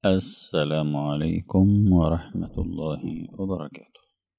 السلام عليكم ورحمة الله وبركاته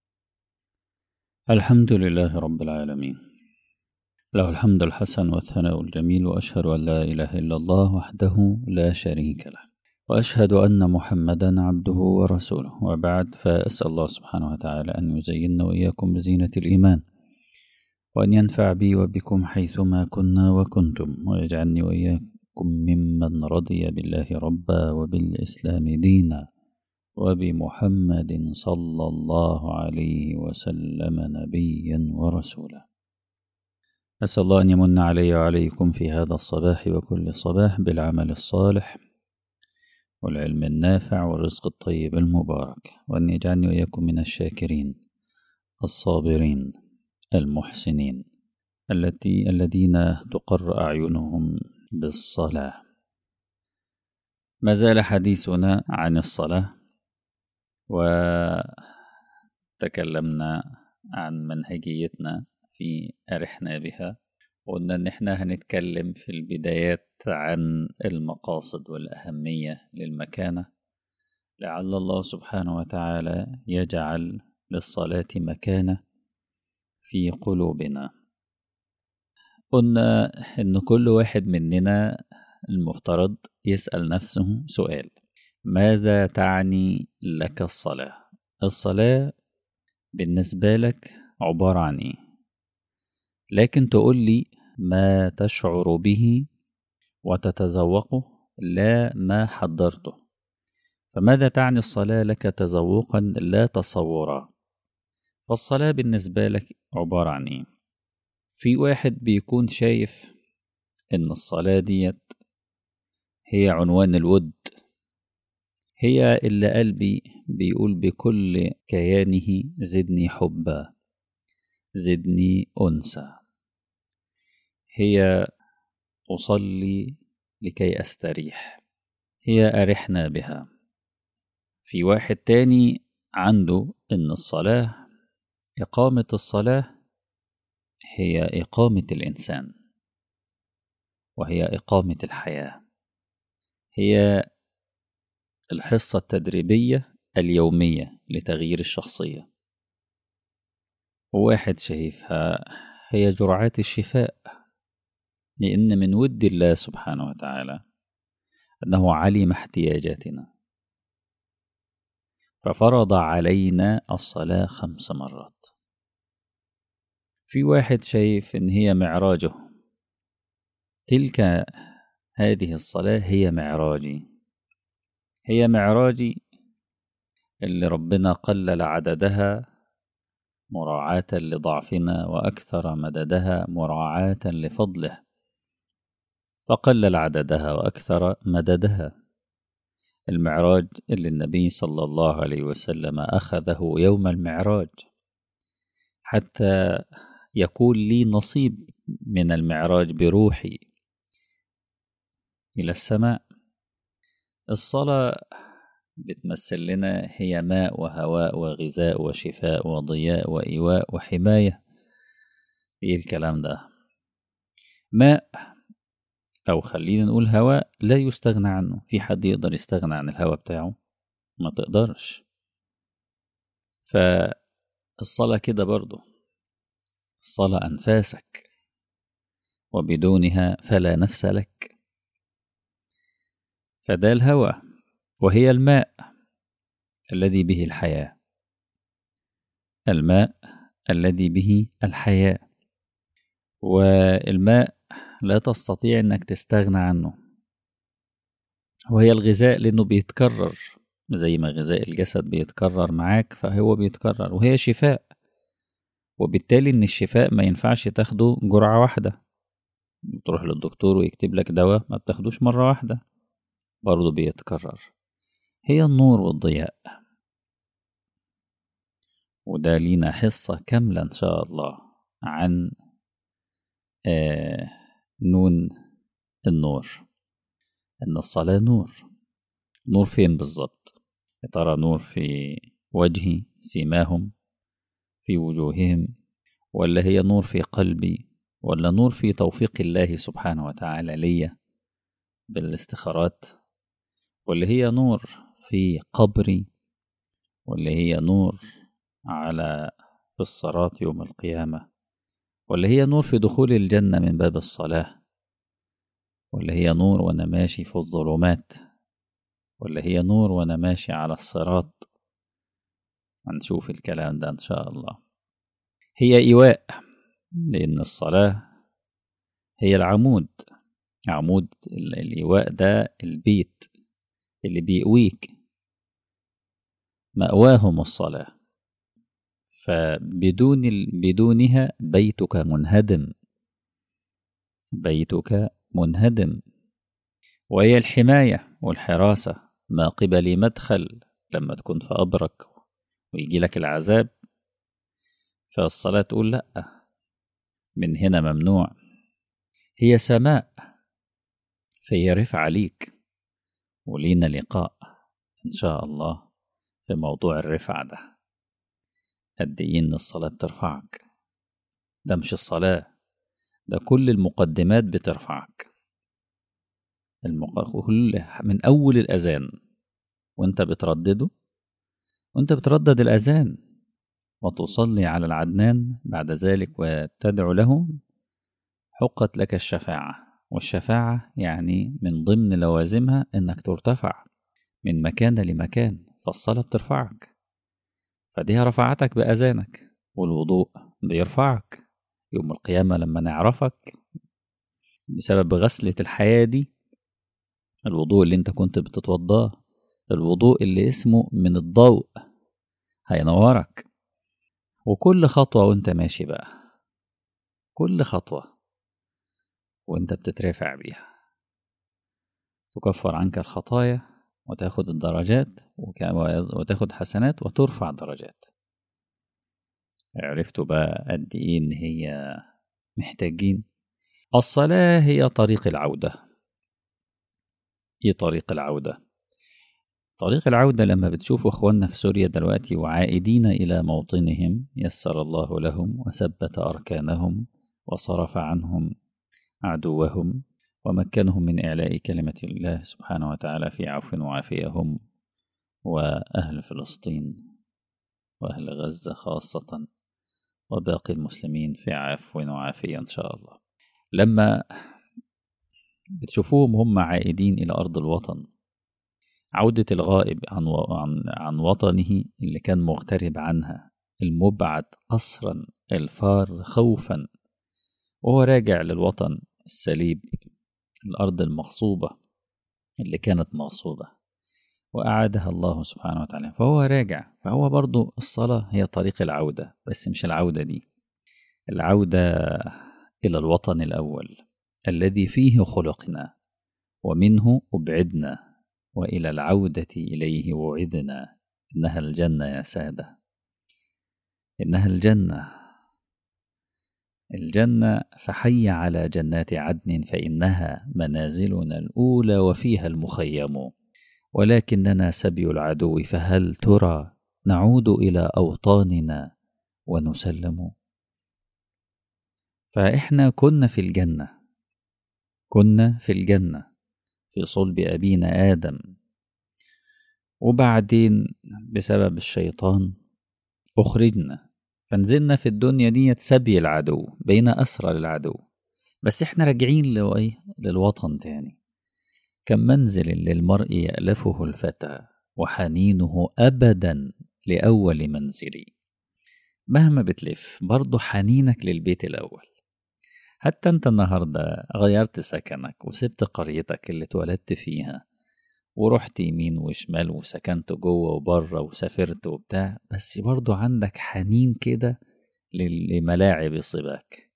الحمد لله رب العالمين له الحمد الحسن والثناء الجميل وأشهد أن لا إله إلا الله وحده لا شريك له وأشهد أن محمدا عبده ورسوله وبعد فأسأل الله سبحانه وتعالى أن يزيننا وإياكم بزينة الإيمان وأن ينفع بي وبكم حيثما كنا وكنتم ويجعلني وإياكم ممن رضي بالله ربا وبالإسلام دينا وبمحمد صلى الله عليه وسلم نبيا ورسولا أسأل الله أن يمن علي وعليكم في هذا الصباح وكل صباح بالعمل الصالح والعلم النافع والرزق الطيب المبارك وأن يجعلني وإياكم من الشاكرين الصابرين المحسنين التي الذين تقر أعينهم بالصلاة ما زال حديثنا عن الصلاة وتكلمنا عن منهجيتنا في أرحنا بها وقلنا إن إحنا هنتكلم في البدايات عن المقاصد والأهمية للمكانة لعل الله سبحانه وتعالى يجعل للصلاة مكانة في قلوبنا قلنا إن كل واحد مننا المفترض يسأل نفسه سؤال ماذا تعني لك الصلاة؟ الصلاة بالنسبة لك عبارة عن إيه؟ لكن تقول لي ما تشعر به وتتذوقه لا ما حضرته فماذا تعني الصلاة لك تذوقا لا تصورا فالصلاة بالنسبة لك عبارة عن إيه؟ في واحد بيكون شايف إن الصلاة ديت هي عنوان الود هي اللي قلبي بيقول بكل كيانه زدني حبا زدني أنسى هي أصلي لكي أستريح هي أرحنا بها في واحد تاني عنده إن الصلاة إقامة الصلاة هي إقامة الإنسان وهي إقامة الحياة هي الحصة التدريبية اليومية لتغيير الشخصية وواحد شايفها هي جرعات الشفاء لأن من ود الله سبحانه وتعالى أنه علم احتياجاتنا ففرض علينا الصلاة خمس مرات في واحد شايف إن هي معراجه تلك هذه الصلاة هي معراجي هي معراجي اللي ربنا قلل عددها مراعاة لضعفنا وأكثر مددها مراعاة لفضله فقلل عددها وأكثر مددها المعراج اللي النبي صلى الله عليه وسلم أخذه يوم المعراج حتى يكون لي نصيب من المعراج بروحي إلى السماء الصلاة بتمثل لنا هي ماء وهواء وغذاء وشفاء وضياء وإيواء وحماية إيه الكلام ده ماء أو خلينا نقول هواء لا يستغنى عنه في حد يقدر يستغنى عن الهواء بتاعه ما تقدرش فالصلاة كده برضو الصلاة أنفاسك وبدونها فلا نفس لك فده الهوى وهي الماء الذي به الحياة الماء الذي به الحياة والماء لا تستطيع انك تستغنى عنه وهي الغذاء لانه بيتكرر زي ما غذاء الجسد بيتكرر معاك فهو بيتكرر وهي شفاء وبالتالي ان الشفاء ما ينفعش تاخده جرعة واحدة تروح للدكتور ويكتب لك دواء ما بتاخدوش مرة واحدة برضه بيتكرر هي النور والضياء وده لينا حصة كاملة إن شاء الله عن آه نون النور إن الصلاة نور نور فين بالظبط يا ترى نور في وجهي سيماهم في وجوههم ولا هي نور في قلبي ولا نور في توفيق الله سبحانه وتعالى ليا بالاستخارات واللي هي نور في قبري واللي هي نور على في الصراط يوم القيامة واللي هي نور في دخول الجنة من باب الصلاة واللي هي نور وأنا ماشي في الظلمات واللي هي نور وأنا ماشي على الصراط هنشوف الكلام ده إن شاء الله هي إيواء لأن الصلاة هي العمود عمود الإيواء ده البيت اللي بيقويك مأواهم الصلاة فبدون بدونها بيتك منهدم بيتك منهدم وهي الحماية والحراسة ما قبل مدخل لما تكون في قبرك ويجي لك العذاب فالصلاة تقول لأ من هنا ممنوع هي سماء فهي رفعة ليك ولينا لقاء إن شاء الله في موضوع الرفع ده قد إيه إن الصلاة بترفعك ده مش الصلاة ده كل المقدمات بترفعك المق... كل من أول الأذان وأنت بتردده وأنت بتردد الأذان وتصلي على العدنان بعد ذلك وتدعو له حقت لك الشفاعة والشفاعة يعني من ضمن لوازمها إنك ترتفع من مكان لمكان فالصلاة بترفعك فدي رفعتك بأذانك والوضوء بيرفعك يوم القيامة لما نعرفك بسبب غسلة الحياة دي الوضوء اللي انت كنت بتتوضاه الوضوء اللي اسمه من الضوء هينورك وكل خطوة وانت ماشي بقى كل خطوة وانت بتترفع بيها تكفر عنك الخطايا وتاخد الدرجات وتاخد حسنات وترفع درجات عرفتوا بقى قد ايه ان هي محتاجين الصلاة هي طريق العودة ايه طريق العودة طريق العودة لما بتشوفوا اخواننا في سوريا دلوقتي وعائدين الى موطنهم يسر الله لهم وثبت اركانهم وصرف عنهم عدوهم ومكنهم من إعلاء كلمة الله سبحانه وتعالى في عفو وعافية هم وأهل فلسطين وأهل غزة خاصة وباقي المسلمين في عفو وعافية إن شاء الله لما بتشوفوهم هم عائدين إلى أرض الوطن عودة الغائب عن, عن, عن وطنه اللي كان مغترب عنها المبعد أسرا الفار خوفا وهو راجع للوطن السليب الأرض المغصوبة اللي كانت مغصوبة وأعادها الله سبحانه وتعالى فهو راجع فهو برضو الصلاة هي طريق العودة بس مش العودة دي العودة إلى الوطن الأول الذي فيه خلقنا ومنه أبعدنا وإلى العودة إليه وعدنا إنها الجنة يا سادة إنها الجنة الجنة فحي على جنات عدن فإنها منازلنا الأولى وفيها المخيم ولكننا سبي العدو فهل ترى نعود إلى أوطاننا ونسلم فإحنا كنا في الجنة كنا في الجنة في صلب أبينا آدم وبعدين بسبب الشيطان أخرجنا فنزلنا في الدنيا دي سبي العدو بين أسرى للعدو بس احنا راجعين للوطن تاني كم منزل للمرء يألفه الفتى وحنينه أبدا لأول منزلي مهما بتلف برضه حنينك للبيت الأول حتى انت النهاردة غيرت سكنك وسبت قريتك اللي اتولدت فيها ورحت يمين وشمال وسكنت جوه وبره وسافرت وبتاع بس برضو عندك حنين كده لملاعب صباك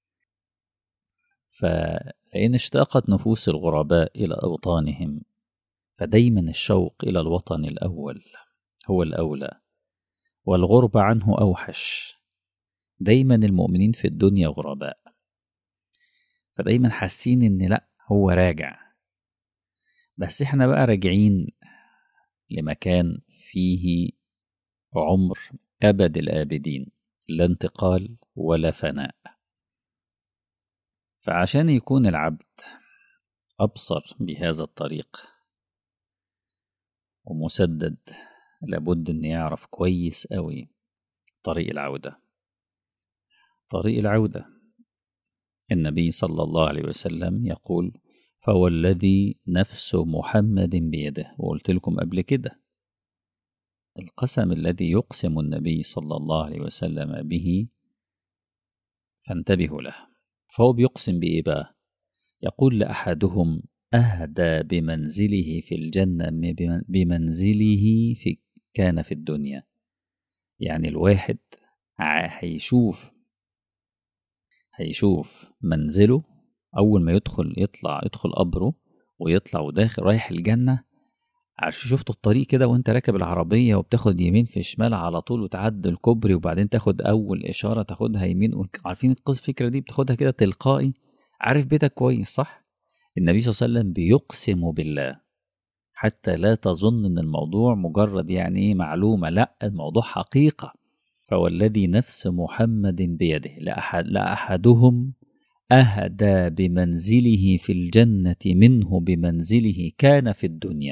فلأن اشتاقت نفوس الغرباء إلى أوطانهم فدايما الشوق إلى الوطن الأول هو الأولى والغربة عنه أوحش دايما المؤمنين في الدنيا غرباء فدايما حاسين إن لأ هو راجع بس احنا بقى راجعين لمكان فيه عمر أبد الآبدين لا انتقال ولا فناء فعشان يكون العبد أبصر بهذا الطريق ومسدد لابد ان يعرف كويس قوي طريق العودة طريق العودة النبي صلى الله عليه وسلم يقول فوالذي نفس محمد بيده وقلت لكم قبل كده القسم الذي يقسم النبي صلى الله عليه وسلم به فانتبهوا له فهو بيقسم بإيه بقى يقول لأحدهم أهدى بمنزله في الجنة بمنزله في كان في الدنيا يعني الواحد هيشوف هيشوف منزله أول ما يدخل يطلع يدخل قبره ويطلع وداخل رايح الجنة عارف شفتوا الطريق كده وانت راكب العربية وبتاخد يمين في شمال على طول وتعدي الكوبري وبعدين تاخد أول إشارة تاخدها يمين عارفين الفكرة دي بتاخدها كده تلقائي عارف بيتك كويس صح؟ النبي صلى الله عليه وسلم بيقسم بالله حتى لا تظن ان الموضوع مجرد يعني ايه معلومة لا الموضوع حقيقة فوالذي نفس محمد بيده لأحد لأحدهم أهدى بمنزله في الجنة منه بمنزله كان في الدنيا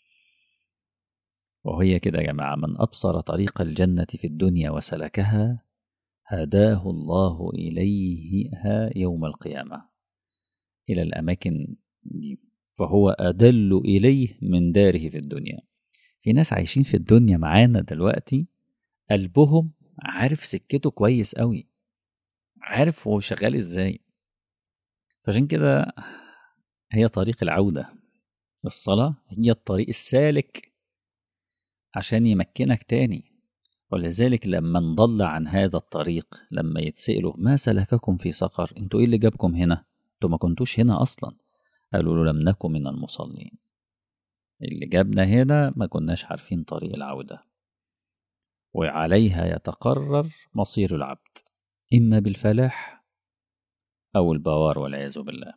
وهي كده يا جماعة من أبصر طريق الجنة في الدنيا وسلكها هداه الله إليها يوم القيامة إلى الأماكن دي فهو أدل إليه من داره في الدنيا في ناس عايشين في الدنيا معانا دلوقتي قلبهم عارف سكته كويس قوي عارف هو شغال ازاي فعشان كده هي طريق العودة الصلاة هي الطريق السالك عشان يمكنك تاني ولذلك لما انضل عن هذا الطريق لما يتسألوا ما سلككم في سقر انتوا ايه اللي جابكم هنا انتوا ما كنتوش هنا اصلا قالوا له لم نكن من المصلين اللي جابنا هنا ما كناش عارفين طريق العودة وعليها يتقرر مصير العبد إما بالفلاح أو البوار والعياذ بالله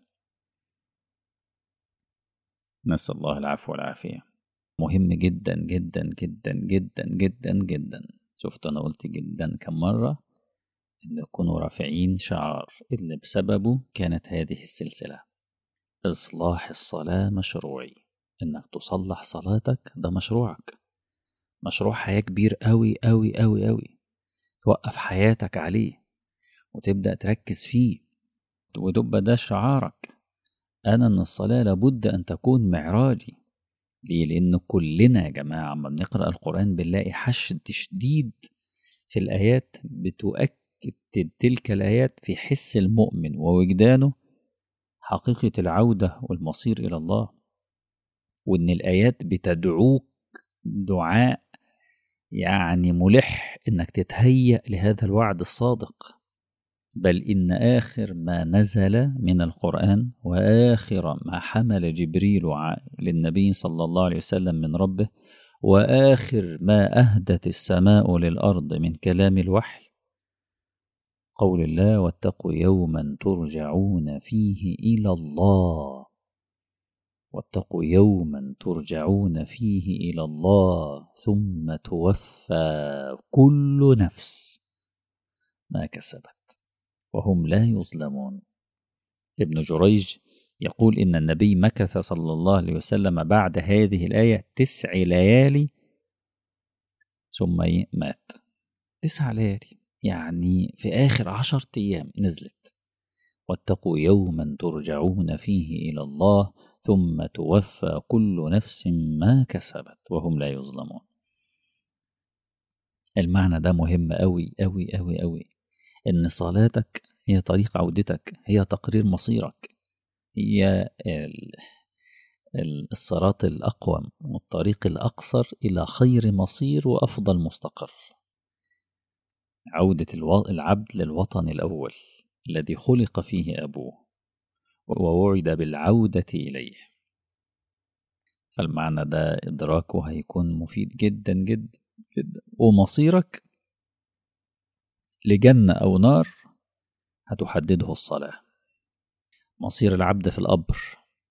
نسأل الله العفو والعافية مهم جدا جدا جدا جدا جدا جدا شفت أنا قلت جدا كم مرة إن يكونوا رافعين شعار اللي بسببه كانت هذه السلسلة إصلاح الصلاة مشروعي إنك تصلح صلاتك ده مشروعك مشروع حياة كبير أوي أوي أوي أوي توقف حياتك عليه وتبدأ تركز فيه وتبقى ده شعارك أنا إن الصلاة لابد أن تكون معراجي ليه؟ لأن كلنا يا جماعة لما بنقرأ القرآن بنلاقي حشد شديد في الآيات بتؤكد تلك الآيات في حس المؤمن ووجدانه حقيقة العودة والمصير إلى الله وإن الآيات بتدعوك دعاء يعني ملح إنك تتهيأ لهذا الوعد الصادق بل إن آخر ما نزل من القرآن وآخر ما حمل جبريل للنبي صلى الله عليه وسلم من ربه وآخر ما أهدت السماء للأرض من كلام الوحي قول الله واتقوا يوما ترجعون فيه إلى الله واتقوا يوما ترجعون فيه إلى الله ثم توفى كل نفس ما كسبت وهم لا يظلمون ابن جريج يقول إن النبي مكث صلى الله عليه وسلم بعد هذه الآية تسع ليالي ثم مات تسع ليالي يعني في آخر عشرة أيام نزلت واتقوا يوما ترجعون فيه إلى الله ثم توفى كل نفس ما كسبت وهم لا يظلمون المعنى ده مهم أوي أوي أوي أوي إن صلاتك هي طريق عودتك هي تقرير مصيرك هي الصراط الأقوم والطريق الأقصر إلى خير مصير وأفضل مستقر عودة العبد للوطن الأول الذي خلق فيه أبوه ووعد بالعودة إليه فالمعنى ده إدراكه هيكون مفيد جدا جدا جدا ومصيرك لجنة أو نار هتحدده الصلاة مصير العبد في القبر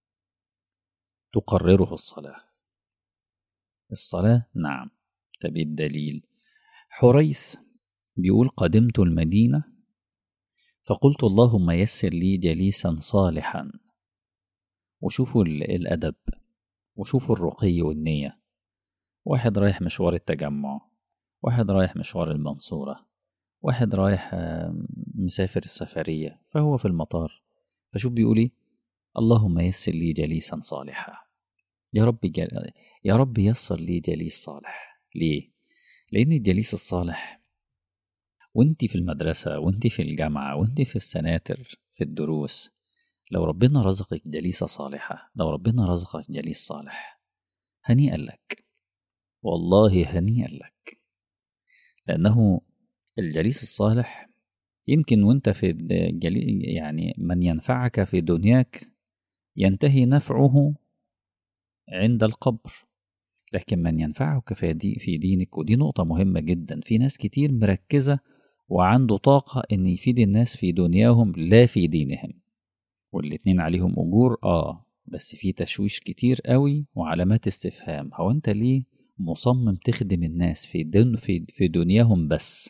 تقرره الصلاة الصلاة نعم طب الدليل حريث بيقول قدمت المدينة فقلت اللهم يسر لي جليسا صالحا وشوفوا الأدب وشوفوا الرقي والنية واحد رايح مشوار التجمع واحد رايح مشوار المنصورة واحد رايح مسافر السفرية فهو في المطار فشوف بيقول ايه اللهم يسر لي جليسا صالحا يا رب جل... يا رب يسر لي جليس صالح ليه لان الجليس الصالح وانت في المدرسة وانت في الجامعة وانت في السناتر في الدروس لو ربنا رزقك جليسة صالحة لو ربنا رزقك جليس صالح هنيئا لك والله هنيئا لك لأنه الجليس الصالح يمكن وانت في الجلي يعني من ينفعك في دنياك ينتهي نفعه عند القبر لكن من ينفعك في, دي في دينك ودي نقطة مهمة جدا في ناس كتير مركزة وعنده طاقة إن يفيد الناس في دنياهم لا في دينهم والاتنين عليهم أجور آه بس في تشويش كتير قوي وعلامات استفهام هو أنت ليه مصمم تخدم الناس في دن في, في دنياهم بس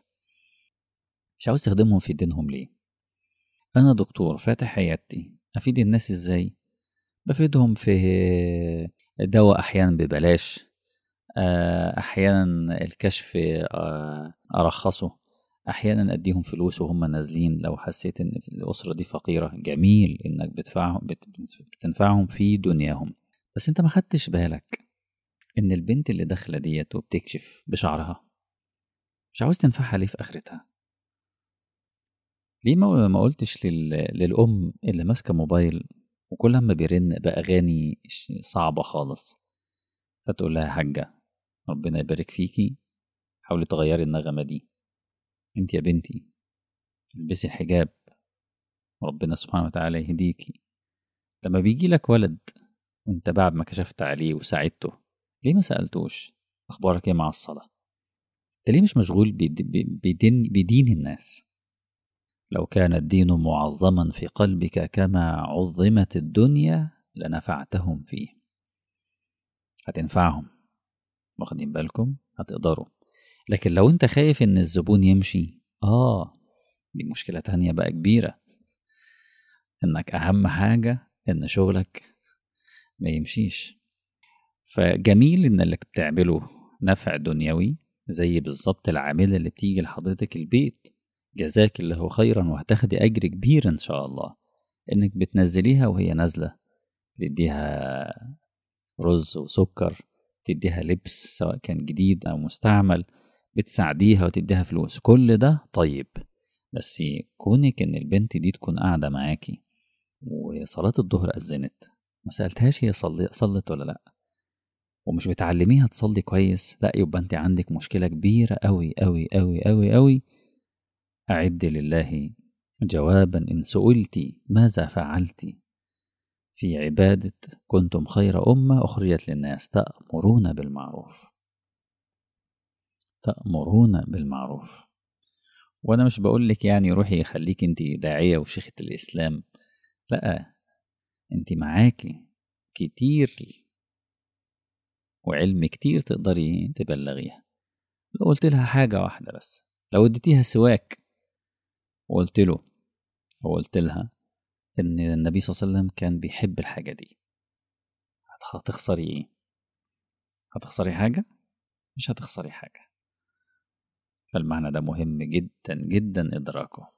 مش عاوز تخدمهم في دينهم ليه أنا دكتور فاتح عيادتي أفيد الناس إزاي بفيدهم في دواء أحيانا ببلاش أحيانا الكشف أرخصه احيانا اديهم فلوس وهم نازلين لو حسيت ان الاسره دي فقيره جميل انك بتدفعهم بتنفعهم في دنياهم بس انت ما خدتش بالك ان البنت اللي داخله ديت وبتكشف بشعرها مش عاوز تنفعها ليه في اخرتها ليه ما قلتش لل... للام اللي ماسكه موبايل وكل ما بيرن باغاني صعبه خالص فتقول لها حاجه ربنا يبارك فيكي حاولي تغيري النغمه دي انت يا بنتي البسي الحجاب وربنا سبحانه وتعالى يهديكي لما بيجي لك ولد وانت بعد ما كشفت عليه وساعدته ليه ما سألتوش أخبارك ايه مع الصلاة انت ليه مش مشغول بدين, بدين الناس لو كان الدين معظما في قلبك كما عظمت الدنيا لنفعتهم فيه هتنفعهم واخدين بالكم هتقدروا لكن لو انت خايف ان الزبون يمشي اه دي مشكلة تانية بقى كبيرة انك اهم حاجة ان شغلك ما يمشيش فجميل ان اللي بتعمله نفع دنيوي زي بالظبط العاملة اللي بتيجي لحضرتك البيت جزاك الله خيرا وهتاخدي اجر كبير ان شاء الله انك بتنزليها وهي نازلة تديها رز وسكر تديها لبس سواء كان جديد او مستعمل بتساعديها وتديها فلوس كل ده طيب بس كونك ان البنت دي تكون قاعدة معاكي وصلاة الظهر أذنت ما سألتهاش هي صلي صلت ولا لأ ومش بتعلميها تصلي كويس لأ يبقى انت عندك مشكلة كبيرة أوي أوي أوي أوي أوي أعد لله جوابا إن سئلتي ماذا فعلت في عبادة كنتم خير أمة أخرجت للناس تأمرون بالمعروف تأمرون بالمعروف وأنا مش بقول لك يعني روحي خليك أنت داعية وشيخة الإسلام لأ أنت معاكي كتير وعلم كتير تقدري تبلغيها لو قلت لها حاجة واحدة بس لو اديتيها سواك وقلت له وقلت لها إن النبي صلى الله عليه وسلم كان بيحب الحاجة دي هتخسري إيه؟ هتخسري حاجة؟ مش هتخسري حاجة فالمعنى ده مهم جدا جدا إدراكه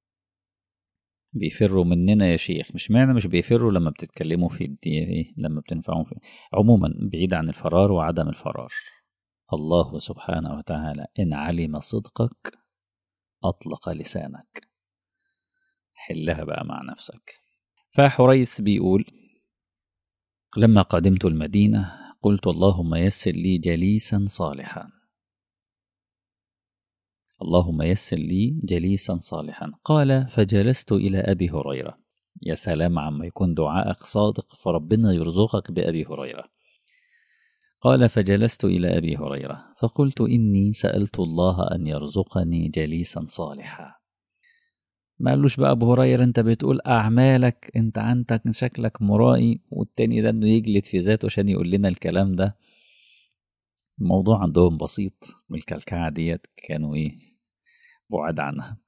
بيفروا مننا يا شيخ مش معنى مش بيفروا لما بتتكلموا في الدين إيه لما بتنفعوا في عموما بعيد عن الفرار وعدم الفرار الله سبحانه وتعالى إن علم صدقك أطلق لسانك حلها بقى مع نفسك فحريث بيقول لما قدمت المدينة قلت اللهم يسر لي جليسا صالحا اللهم يسر لي جليسا صالحا قال فجلست إلى أبي هريرة يا سلام عما يكون دعائك صادق فربنا يرزقك بأبي هريرة قال فجلست إلى أبي هريرة فقلت إني سألت الله أن يرزقني جليسا صالحا ما قالوش بقى أبو هريرة أنت بتقول أعمالك أنت عندك شكلك مرائي والتاني ده إنه يجلد في ذاته عشان يقول لنا الكلام ده الموضوع عندهم بسيط والكلكعة ديت كانوا إيه بعاد عنها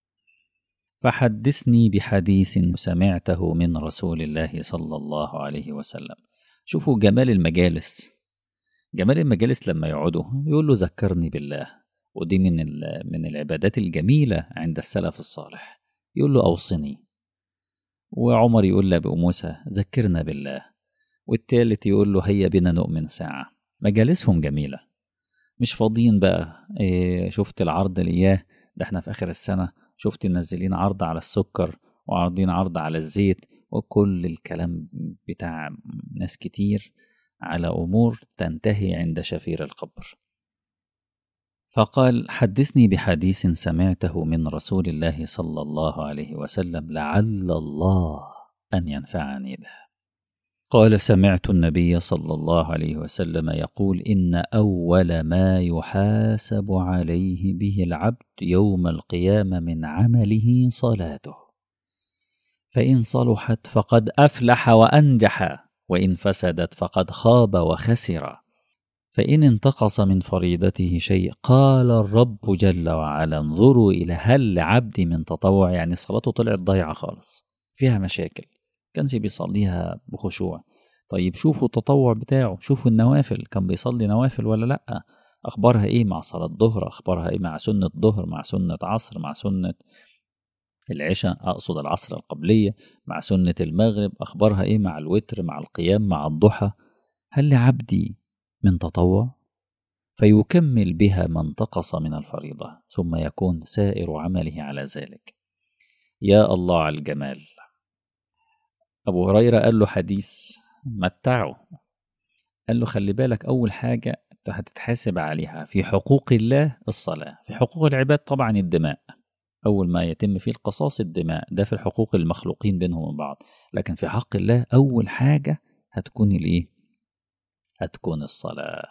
فحدثني بحديث سمعته من رسول الله صلى الله عليه وسلم شوفوا جمال المجالس جمال المجالس لما يقعدوا يقول له ذكرني بالله ودي من من العبادات الجميلة عند السلف الصالح يقول له أوصني وعمر يقول لأبو موسى ذكرنا بالله والتالت يقول له هيا بنا نؤمن ساعة مجالسهم جميلة مش فاضيين بقى إيه شفت العرض اللي إياه ده احنا في آخر السنة شفت منزلين عرض على السكر وعارضين عرض على الزيت وكل الكلام بتاع ناس كتير على أمور تنتهي عند شفير القبر فقال حدثني بحديث سمعته من رسول الله صلى الله عليه وسلم لعل الله أن ينفعني به قال سمعت النبي صلى الله عليه وسلم يقول إن أول ما يحاسب عليه به العبد يوم القيامة من عمله صلاته فإن صلحت فقد أفلح وأنجح وإن فسدت فقد خاب وخسر فإن انتقص من فريضته شيء قال الرب جل وعلا انظروا إلى هل لعبدي من تطوع يعني صلاته طلعت ضايعة خالص فيها مشاكل كانش بيصليها بخشوع طيب شوفوا التطوع بتاعه شوفوا النوافل كان بيصلي نوافل ولا لأ أخبارها إيه مع صلاة الظهر أخبارها إيه مع سنة ظهر مع سنة عصر مع سنة العشاء أقصد العصر القبلية مع سنة المغرب أخبارها إيه مع الوتر مع القيام مع الضحى هل لعبدي من تطوع فيكمل بها ما انتقص من الفريضة ثم يكون سائر عمله على ذلك يا الله على الجمال أبو هريرة قال له حديث متعه قال له خلي بالك أول حاجة هتتحاسب عليها في حقوق الله الصلاة في حقوق العباد طبعا الدماء أول ما يتم فيه القصاص الدماء ده في الحقوق المخلوقين بينهم وبين بعض لكن في حق الله أول حاجة هتكون الإيه؟ هتكون الصلاة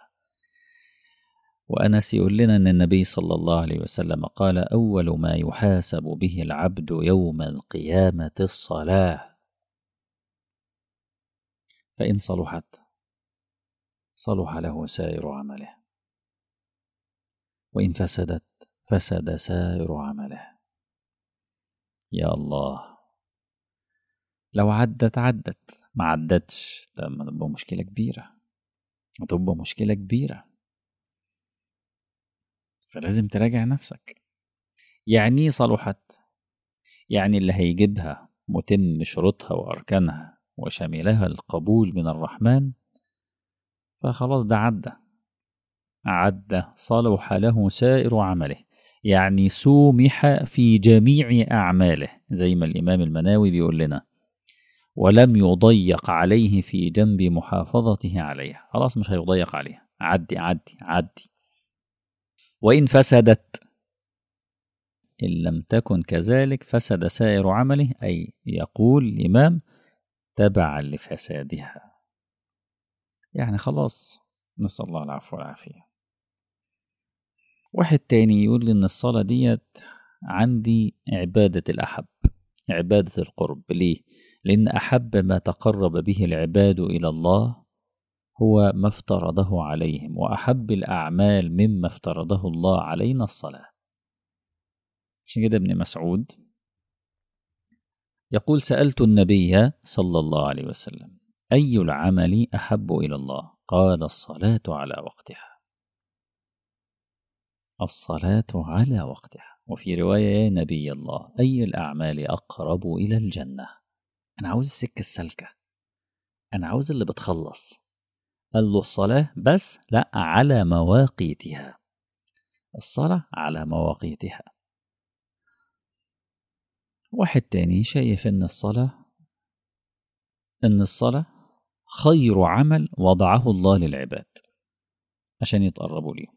وأنس يقول لنا أن النبي صلى الله عليه وسلم قال أول ما يحاسب به العبد يوم القيامة الصلاة فإن صلحت صلح له سائر عمله وإن فسدت فسد سائر عمله يا الله لو عدت عدت ما عدتش ده تبقى مشكلة كبيرة هتبقى مشكلة كبيرة فلازم تراجع نفسك يعني صلحت يعني اللي هيجيبها متم شروطها وأركانها وشاملها القبول من الرحمن فخلاص ده عدى عدى صلح له سائر عمله يعني سومح في جميع أعماله زي ما الإمام المناوي بيقول لنا ولم يضيق عليه في جنب محافظته عليها خلاص مش هيضيق عليها عدي عدي عدي وإن فسدت إن لم تكن كذلك فسد سائر عمله أي يقول الإمام تبعا لفسادها يعني خلاص نسأل الله العفو والعافية واحد تاني يقول لي إن الصلاة ديت عندي عبادة الأحب عبادة القرب ليه؟ لأن أحب ما تقرب به العباد إلى الله هو ما افترضه عليهم وأحب الأعمال مما افترضه الله علينا الصلاة عشان كده ابن مسعود يقول سألت النبي صلى الله عليه وسلم أي العمل أحب إلى الله قال الصلاة على وقتها الصلاة على وقتها وفي رواية يا نبي الله أي الأعمال أقرب إلى الجنة أنا عاوز السكة السالكة أنا عاوز اللي بتخلص قال له الصلاة بس لا على مواقيتها الصلاة على مواقيتها واحد تاني شايف إن الصلاة إن الصلاة خير عمل وضعه الله للعباد عشان يتقربوا ليه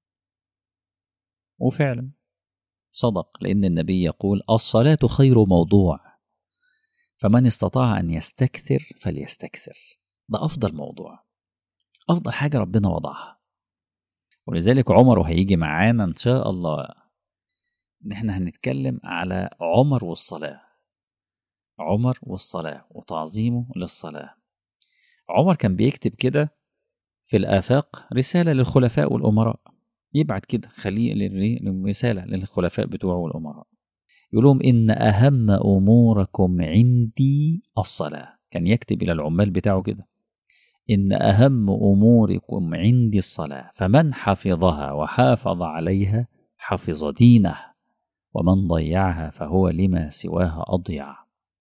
وفعلا صدق لأن النبي يقول الصلاة خير موضوع فمن استطاع أن يستكثر فليستكثر ده أفضل موضوع أفضل حاجة ربنا وضعها ولذلك عمر هيجي معانا إن شاء الله إن إحنا هنتكلم على عمر والصلاة عمر والصلاة وتعظيمه للصلاة عمر كان بيكتب كده في الآفاق رسالة للخلفاء والأمراء يبعت كده خليه رسالة للخلفاء بتوعه والأمراء يقول لهم إن أهم أموركم عندي الصلاة كان يكتب إلى العمال بتاعه كده إن أهم أموركم عندي الصلاة فمن حفظها وحافظ عليها حفظ دينه ومن ضيعها فهو لما سواها أضيع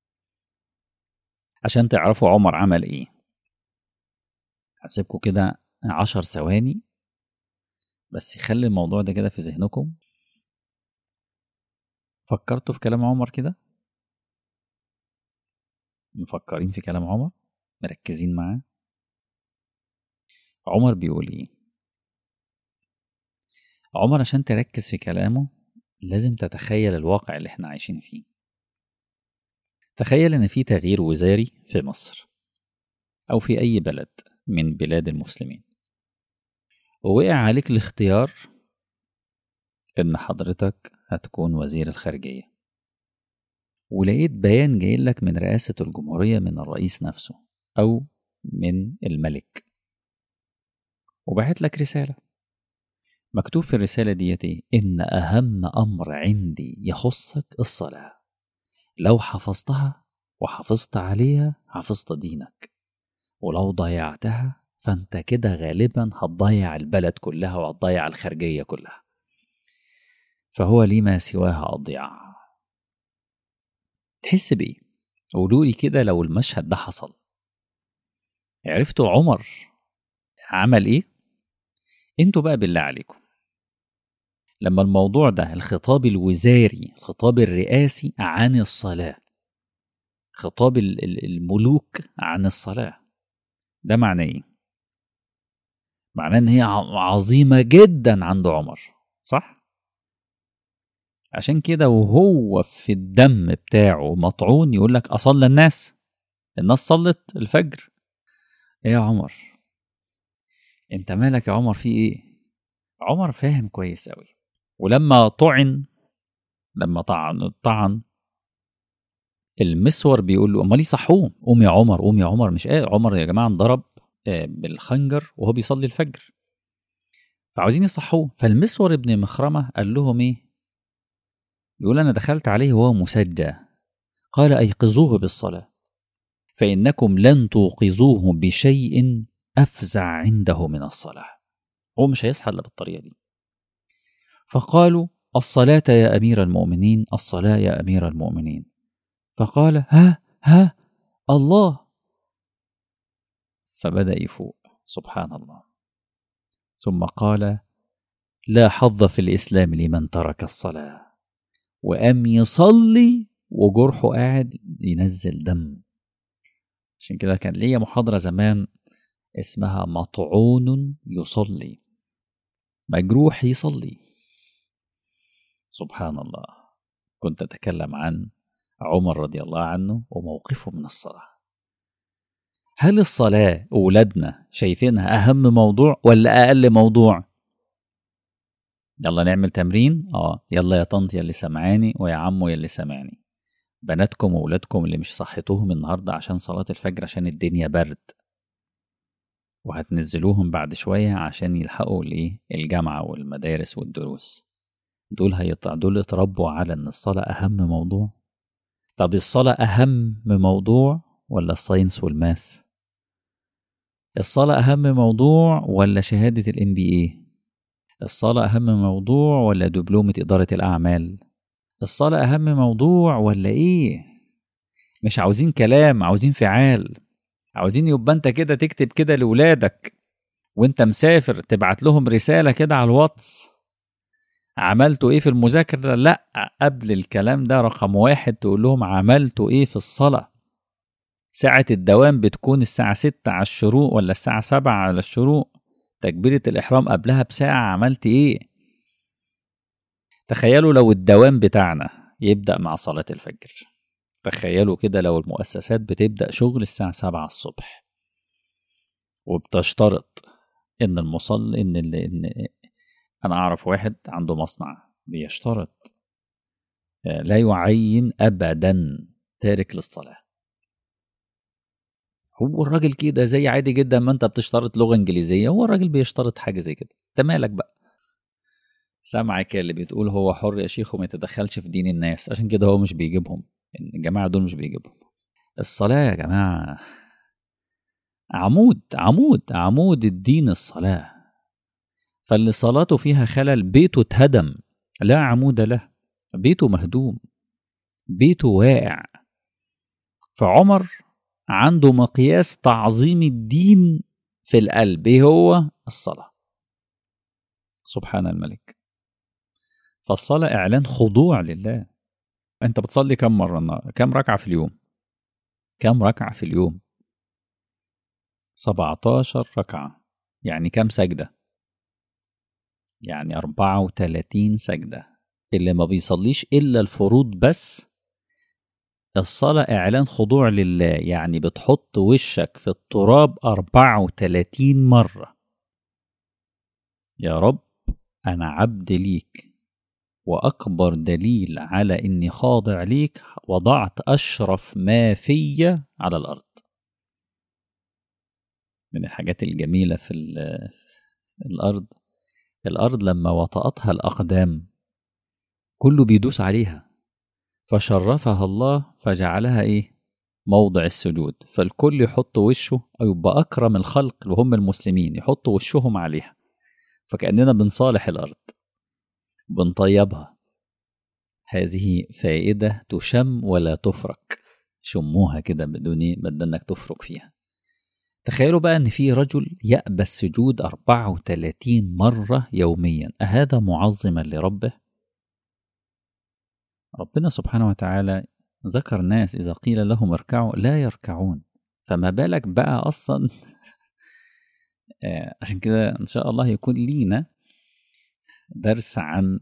عشان تعرفوا عمر عمل إيه هسيبكم كده عشر ثواني بس يخلي الموضوع ده كده في ذهنكم فكرتوا في كلام عمر كده مفكرين في كلام عمر مركزين معاه عمر بيقول ايه عمر عشان تركز في كلامه لازم تتخيل الواقع اللي احنا عايشين فيه تخيل ان في تغيير وزاري في مصر او في اي بلد من بلاد المسلمين ووقع عليك الاختيار ان حضرتك هتكون وزير الخارجية ولقيت بيان جاي لك من رئاسة الجمهورية من الرئيس نفسه أو من الملك وبعت لك رسالة مكتوب في الرسالة ديت إيه؟ إن أهم أمر عندي يخصك الصلاة لو حفظتها وحافظت عليها حفظت دينك ولو ضيعتها فأنت كده غالبا هتضيع البلد كلها وهتضيع الخارجية كلها فهو لما سواها أضيع تحس بإيه؟ قولوا لي كده لو المشهد ده حصل عرفتوا عمر عمل إيه؟ انتوا بقى بالله عليكم لما الموضوع ده الخطاب الوزاري الخطاب الرئاسي عن الصلاة خطاب الملوك عن الصلاة ده معناه ايه معناه ان هي عظيمة جدا عند عمر صح عشان كده وهو في الدم بتاعه مطعون يقول لك اصلى الناس الناس صلت الفجر ايه يا عمر انت مالك يا عمر في ايه عمر فاهم كويس قوي ولما طعن لما طعن طعن المسور بيقول له امال صحوه قوم يا عمر قوم يا عمر مش قادر عمر يا جماعه انضرب بالخنجر وهو بيصلي الفجر فعاوزين يصحوه فالمسور ابن مخرمه قال لهم ايه يقول انا دخلت عليه وهو مسجى قال ايقظوه بالصلاه فانكم لن توقظوه بشيء أفزع عنده من الصلاة هو مش هيصحى إلا بالطريقة دي فقالوا الصلاة يا أمير المؤمنين الصلاة يا أمير المؤمنين فقال ها ها الله فبدأ يفوق سبحان الله ثم قال لا حظ في الإسلام لمن ترك الصلاة وقام يصلي وجرحه قاعد ينزل دم عشان كده كان ليا محاضرة زمان اسمها مطعون يصلي مجروح يصلي سبحان الله كنت أتكلم عن عمر رضي الله عنه وموقفه من الصلاة هل الصلاة أولادنا شايفينها أهم موضوع ولا أقل موضوع يلا نعمل تمرين اه يلا يا طنط يلي سمعاني ويا عمو يلي سمعني بناتكم وولادكم اللي مش صحتوهم النهارده عشان صلاة الفجر عشان الدنيا برد وهتنزلوهم بعد شوية عشان يلحقوا الايه الجامعة والمدارس والدروس دول هيطلع دول اتربوا على ان الصلاة اهم موضوع طب الصلاة اهم موضوع ولا الساينس والماس الصلاة اهم موضوع ولا شهادة الام بي اي الصلاة اهم موضوع ولا دبلومة ادارة الاعمال الصلاة اهم موضوع ولا ايه مش عاوزين كلام عاوزين فعال عاوزين يبقى انت كده تكتب كده لولادك وانت مسافر تبعت لهم رسالة كده على الواتس عملتوا ايه في المذاكرة لا قبل الكلام ده رقم واحد تقول لهم عملتوا ايه في الصلاة ساعة الدوام بتكون الساعة ستة على الشروق ولا الساعة سبعة على الشروق تكبيرة الإحرام قبلها بساعة عملت ايه تخيلوا لو الدوام بتاعنا يبدأ مع صلاة الفجر تخيلوا كده لو المؤسسات بتبدأ شغل الساعة سبعة الصبح وبتشترط إن المصل إن, ال... إن أنا أعرف واحد عنده مصنع بيشترط لا يعين أبدا تارك للصلاة هو الراجل كده زي عادي جدا ما انت بتشترط لغة انجليزية هو الراجل بيشترط حاجة زي كده انت مالك بقى سامعك اللي بتقول هو حر يا شيخ وما يتدخلش في دين الناس عشان كده هو مش بيجيبهم الجماعة دول مش بيجيبهم الصلاة يا جماعة عمود عمود عمود الدين الصلاة فاللي صلاته فيها خلل بيته اتهدم لا عمود له بيته مهدوم بيته واقع فعمر عنده مقياس تعظيم الدين في القلب ايه هو الصلاة سبحان الملك فالصلاة إعلان خضوع لله أنت بتصلي كم مرة كم ركعة في اليوم كم ركعة في اليوم 17 ركعة يعني كم سجدة يعني 34 سجدة اللي ما بيصليش إلا الفروض بس الصلاة إعلان خضوع لله يعني بتحط وشك في التراب 34 مرة يا رب أنا عبد ليك وأكبر دليل على إني خاضع ليك وضعت أشرف ما في على الأرض من الحاجات الجميلة في الأرض الأرض لما وطأتها الأقدام كله بيدوس عليها فشرفها الله فجعلها إيه موضع السجود فالكل يحط وشه أو يبقى أكرم الخلق اللي هم المسلمين يحطوا وشهم عليها فكأننا بنصالح الأرض بنطيبها هذه فائدة تشم ولا تفرك شموها كده بدون بدل انك تفرك فيها تخيلوا بقى ان في رجل يأبى السجود 34 مرة يوميا أهذا معظما لربه ربنا سبحانه وتعالى ذكر ناس إذا قيل لهم اركعوا لا يركعون فما بالك بقى أصلا عشان كده إن شاء الله يكون لينا درس عن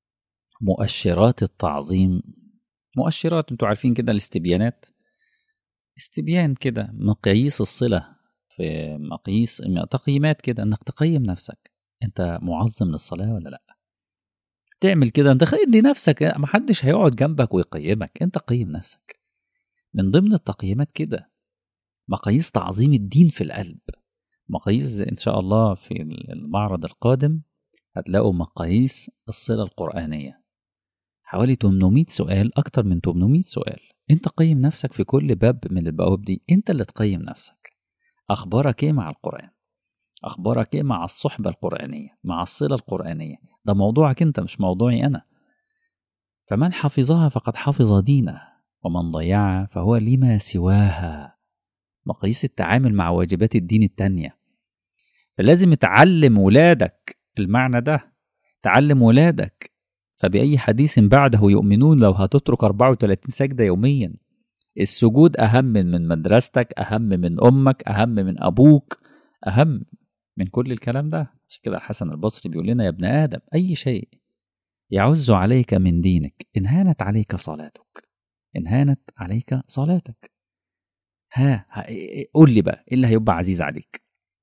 مؤشرات التعظيم مؤشرات انتوا عارفين كده الاستبيانات استبيان كده مقاييس الصلة في مقاييس تقييمات كده انك تقيم نفسك انت معظم للصلاة ولا لا تعمل كده انت ادي نفسك محدش هيقعد جنبك ويقيمك انت قيم نفسك من ضمن التقييمات كده مقاييس تعظيم الدين في القلب مقاييس ان شاء الله في المعرض القادم هتلاقوا مقاييس الصلة القرآنية حوالي 800 سؤال أكتر من 800 سؤال أنت قيم نفسك في كل باب من البواب دي أنت اللي تقيم نفسك أخبارك إيه مع القرآن أخبارك إيه مع الصحبة القرآنية مع الصلة القرآنية ده موضوعك أنت مش موضوعي أنا فمن حفظها فقد حفظ دينه ومن ضيعها فهو لما سواها مقاييس التعامل مع واجبات الدين التانية فلازم تعلم ولادك المعنى ده تعلم ولادك فبأي حديث بعده يؤمنون لو هتترك 34 سجدة يوميا السجود أهم من مدرستك أهم من أمك أهم من أبوك أهم من كل الكلام ده عشان كده الحسن البصري بيقول لنا يا ابن آدم أي شيء يعز عليك من دينك إن هانت عليك صلاتك إن هانت عليك صلاتك ها, ها قول لي بقى إيه اللي هيبقى عزيز عليك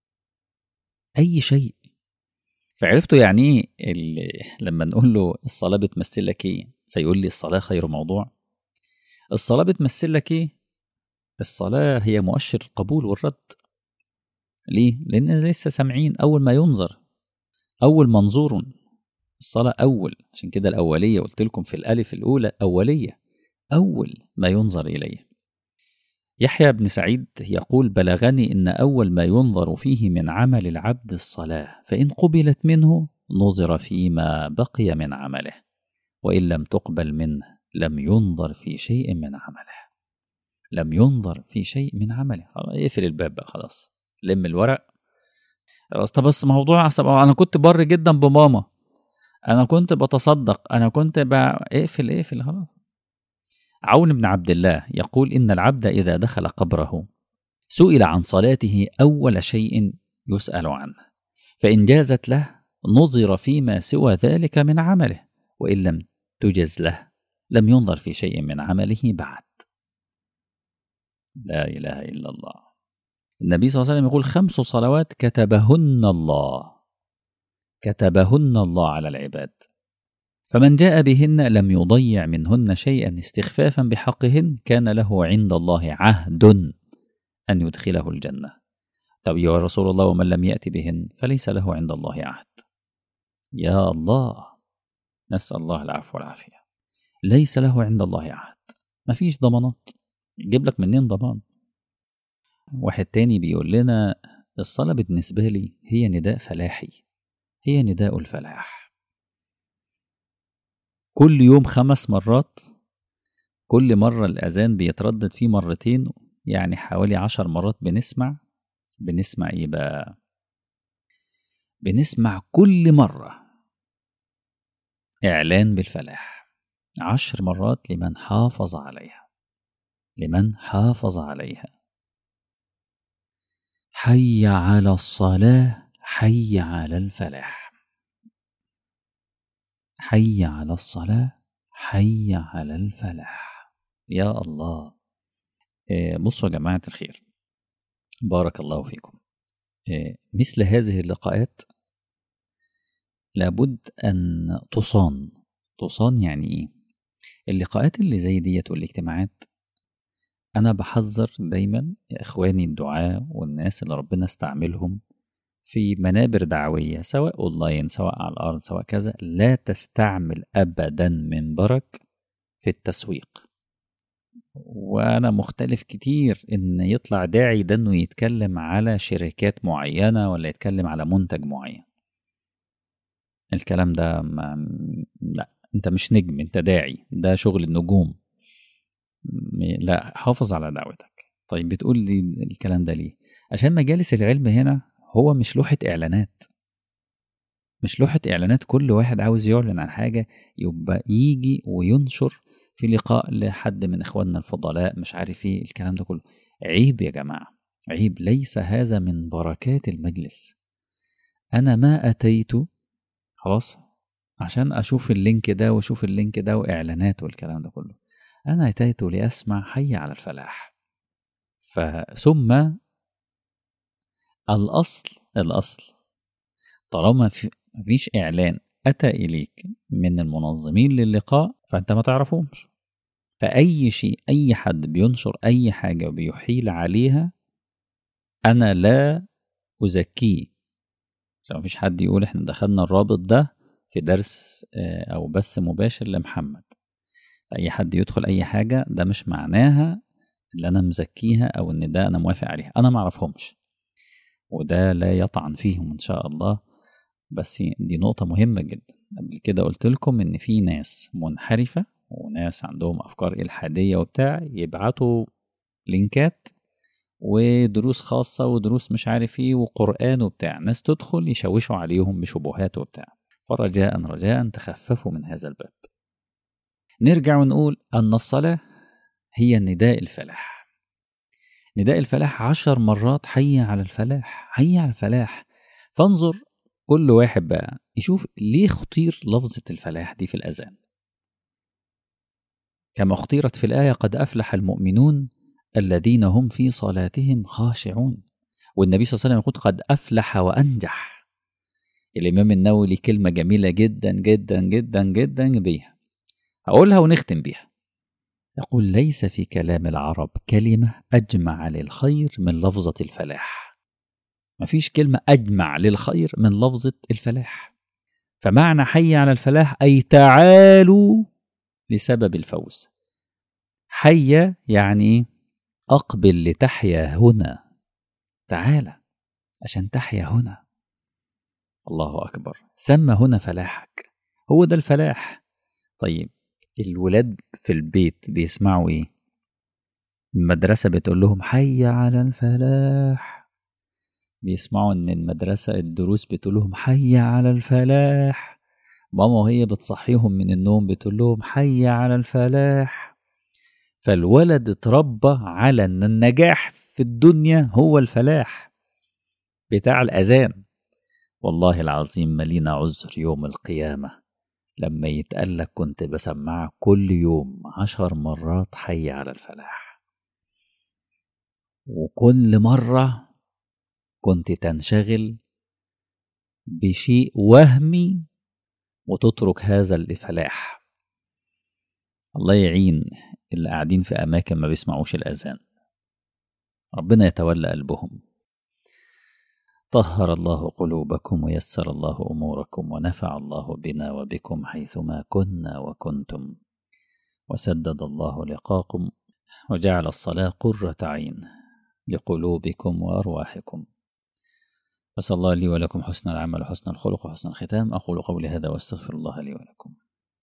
أي شيء فعرفتوا يعني ايه لما نقول له الصلاه بتمثل لك ايه فيقول لي الصلاه خير موضوع الصلاه بتمثل لك ايه الصلاه هي مؤشر القبول والرد ليه لان لسه سامعين اول ما ينظر اول منظور الصلاه اول عشان كده الاوليه قلت لكم في الالف الاولى اوليه اول ما ينظر اليه يحيى بن سعيد يقول بلغني ان اول ما ينظر فيه من عمل العبد الصلاه فان قبلت منه نظر فيما بقي من عمله وان لم تقبل منه لم ينظر في شيء من عمله لم ينظر في شيء من عمله اقفل الباب بقى خلاص لم الورق طب بس موضوع انا كنت بر جدا بماما انا كنت بتصدق انا كنت بقى اقفل اقفل خلاص عون بن عبد الله يقول إن العبد إذا دخل قبره سئل عن صلاته أول شيء يسأل عنه فإن جازت له نظر فيما سوى ذلك من عمله وإن لم تجز له لم ينظر في شيء من عمله بعد لا إله إلا الله النبي صلى الله عليه وسلم يقول خمس صلوات كتبهن الله كتبهن الله على العباد فمن جاء بهن لم يضيع منهن شيئا استخفافا بحقهن كان له عند الله عهد أن يدخله الجنة طب يا رسول الله ومن لم يأتي بهن فليس له عند الله عهد يا الله نسأل الله العفو والعافية ليس له عند الله عهد مفيش ضمانات يجيب لك منين ضمان واحد تاني بيقول لنا الصلاة بالنسبة لي هي نداء فلاحي هي نداء الفلاح كل يوم خمس مرات كل مرة الأذان بيتردد فيه مرتين يعني حوالي عشر مرات بنسمع بنسمع إيه بقى بنسمع كل مرة إعلان بالفلاح عشر مرات لمن حافظ عليها لمن حافظ عليها حي على الصلاة حي على الفلاح حي على الصلاة حي على الفلاح يا الله إيه بصوا يا جماعة الخير بارك الله فيكم إيه مثل هذه اللقاءات لابد أن تصان تصان يعني إيه اللقاءات اللي زي ديت والاجتماعات أنا بحذر دايما إخواني الدعاة والناس اللي ربنا استعملهم في منابر دعوية سواء أونلاين سواء على الأرض سواء كذا لا تستعمل أبدا منبرك في التسويق وأنا مختلف كتير إن يطلع داعي ده إنه يتكلم على شركات معينة ولا يتكلم على منتج معين الكلام ده ما لا أنت مش نجم أنت داعي ده شغل النجوم لا حافظ على دعوتك طيب بتقول لي الكلام ده ليه عشان مجالس العلم هنا هو مش لوحة إعلانات مش لوحة إعلانات كل واحد عاوز يعلن عن حاجة يبقى يجي وينشر في لقاء لحد من إخواننا الفضلاء مش عارف إيه الكلام ده كله عيب يا جماعة عيب ليس هذا من بركات المجلس أنا ما أتيت خلاص عشان أشوف اللينك ده وأشوف اللينك ده وإعلانات والكلام ده كله أنا أتيت لأسمع حي على الفلاح فثم الأصل الأصل طالما في مفيش إعلان أتى إليك من المنظمين للقاء فأنت ما تعرفهمش فأي شيء أي حد بينشر أي حاجة وبيحيل عليها أنا لا أزكيه عشان مفيش حد يقول إحنا دخلنا الرابط ده في درس أو بث مباشر لمحمد أي حد يدخل أي حاجة ده مش معناها اللي أنا مزكيها أو إن ده أنا موافق عليها أنا معرفهمش وده لا يطعن فيهم إن شاء الله بس دي نقطة مهمة جدا قبل كده قلت لكم إن في ناس منحرفة وناس عندهم أفكار إلحادية وبتاع يبعتوا لينكات ودروس خاصة ودروس مش عارف ايه وقرآن وبتاع ناس تدخل يشوشوا عليهم بشبهات وبتاع فرجاء رجاء تخففوا من هذا الباب نرجع ونقول أن الصلاة هي نداء الفلاح نداء الفلاح عشر مرات حي على الفلاح حي على الفلاح فانظر كل واحد بقى يشوف ليه اختير لفظة الفلاح دي في الأذان كما اختيرت في الآية قد أفلح المؤمنون الذين هم في صلاتهم خاشعون والنبي صلى الله عليه وسلم يقول قد أفلح وأنجح الإمام النووي ليه كلمة جميلة جدا جدا جدا جدا بيها هقولها ونختم بيها يقول ليس في كلام العرب كلمة أجمع للخير من لفظة الفلاح مفيش كلمة أجمع للخير من لفظة الفلاح فمعنى حي على الفلاح أي تعالوا لسبب الفوز حي يعني أقبل لتحيا هنا تعالى عشان تحيا هنا الله أكبر سمى هنا فلاحك هو ده الفلاح طيب الولاد في البيت بيسمعوا ايه المدرسة بتقول لهم حي على الفلاح بيسمعوا ان المدرسة الدروس بتقول لهم حي على الفلاح ماما وهي بتصحيهم من النوم بتقول لهم حي على الفلاح فالولد اتربى على ان النجاح في الدنيا هو الفلاح بتاع الاذان والله العظيم ملينا عذر يوم القيامه لما يتقال لك كنت بسمعك كل يوم عشر مرات حي على الفلاح وكل مرة كنت تنشغل بشيء وهمي وتترك هذا الفلاح الله يعين اللي قاعدين في أماكن ما بيسمعوش الأذان ربنا يتولى قلبهم طهر الله قلوبكم ويسر الله اموركم ونفع الله بنا وبكم حيثما كنا وكنتم وسدد الله لقاكم وجعل الصلاه قره عين لقلوبكم وأرواحكم أسأل الله لي ولكم حسن العمل وحسن الخلق وحسن الختام أقول قولي هذا وأستغفر الله لي ولكم